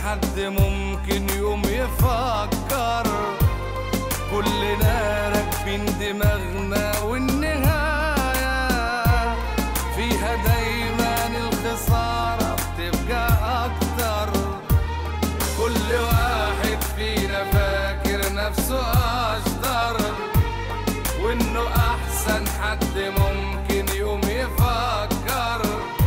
حد ممكن يوم يفكر كلنا راكبين دماغنا والنهاية فيها دايما الخسارة بتبقى أكتر كل واحد فينا فاكر نفسه أشطر وإنه أحسن حد ممكن يوم يفكر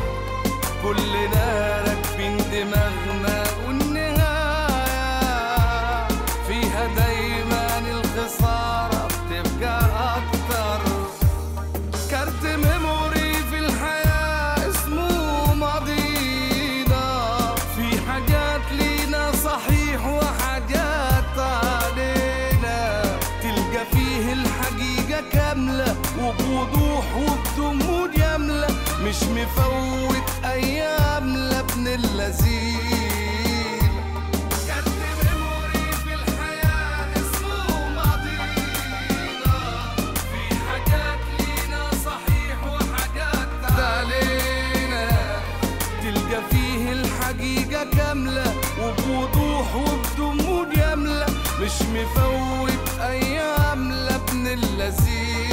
كلنا راكبين دماغنا والنهاية فيها دايما الخسارة بتبقى أكتر كارت ميموري في الحياة اسمه ماضينا في حاجات لينا صحيح وحاجات علينا تلقى فيه الحقيقة كاملة وبوضوح وبدموع ياملة مش مفوت أيام لابن اللذين كارت ميموري في الحياة اسمه ماضينا في حاجات لينا صحيح وحاجات علينا تلقى فيه الحقيقة كاملة وبوضوح وبدموع ياملة مش مفوت أيام لابن اللذينة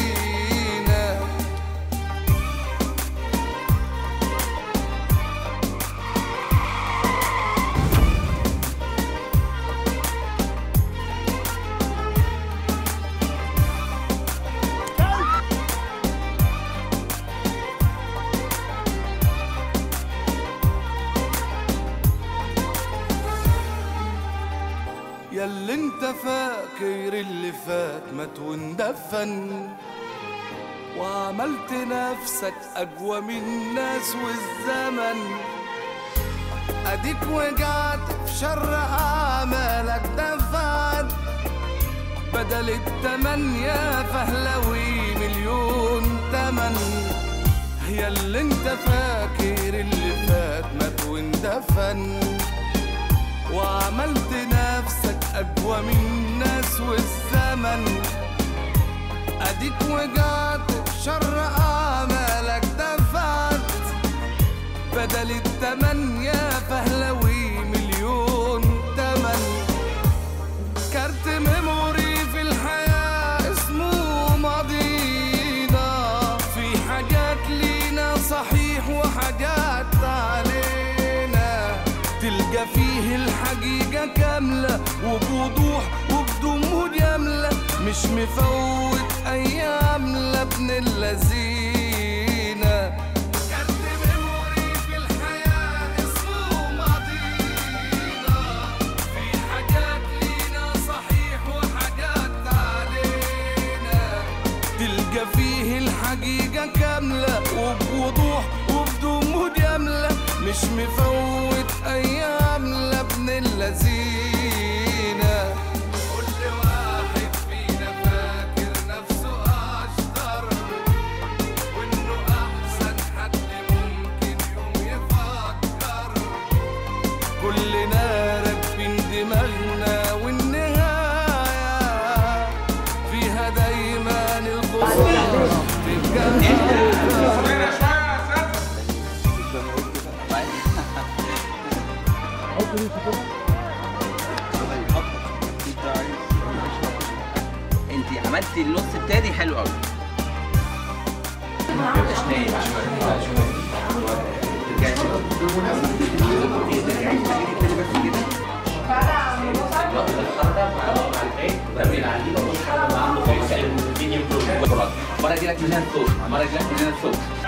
ياللي انت فاكر اللي فات مات واندفن وعملت نفسك اقوى من الناس والزمن اديك وقعت في شر اعمالك دفعت بدل التمانية فهلوي مليون تمن هي اللي انت فاكر اللي فات مات واندفن وعملت نفسك أقوى من الناس والزمن أديك وقعت في شر أعمالك دفعت بدل التمانية فهلوي مليون تمن كارت ميموري في الحياة اسمه ماضينا في حاجات لينا صحيح وحاجات علينا تلقى فيه الحقيقة كاملة وبوضوح وبدموع ياملة مش مفوت أيام لابن اللذينة كارت ميموري في الحياة اسمه ماضينا في حاجات لينا صحيح وحاجات علينا تلقى فيه الحقيقة كاملة وبوضوح وبدموع ياملة مش مفوت أيام لابن اللذينة كل واحد فينا فاكر نفسه أشطر وإنه أحسن حد ممكن يوم يفكر كلنا راكبين دماغنا والنهاية فيها دايما الخسارة تبقى انت عملتي النص التاني حلو قوي مرة يجي لك من هنا الصوت مرة يجي لك من هنا الصوت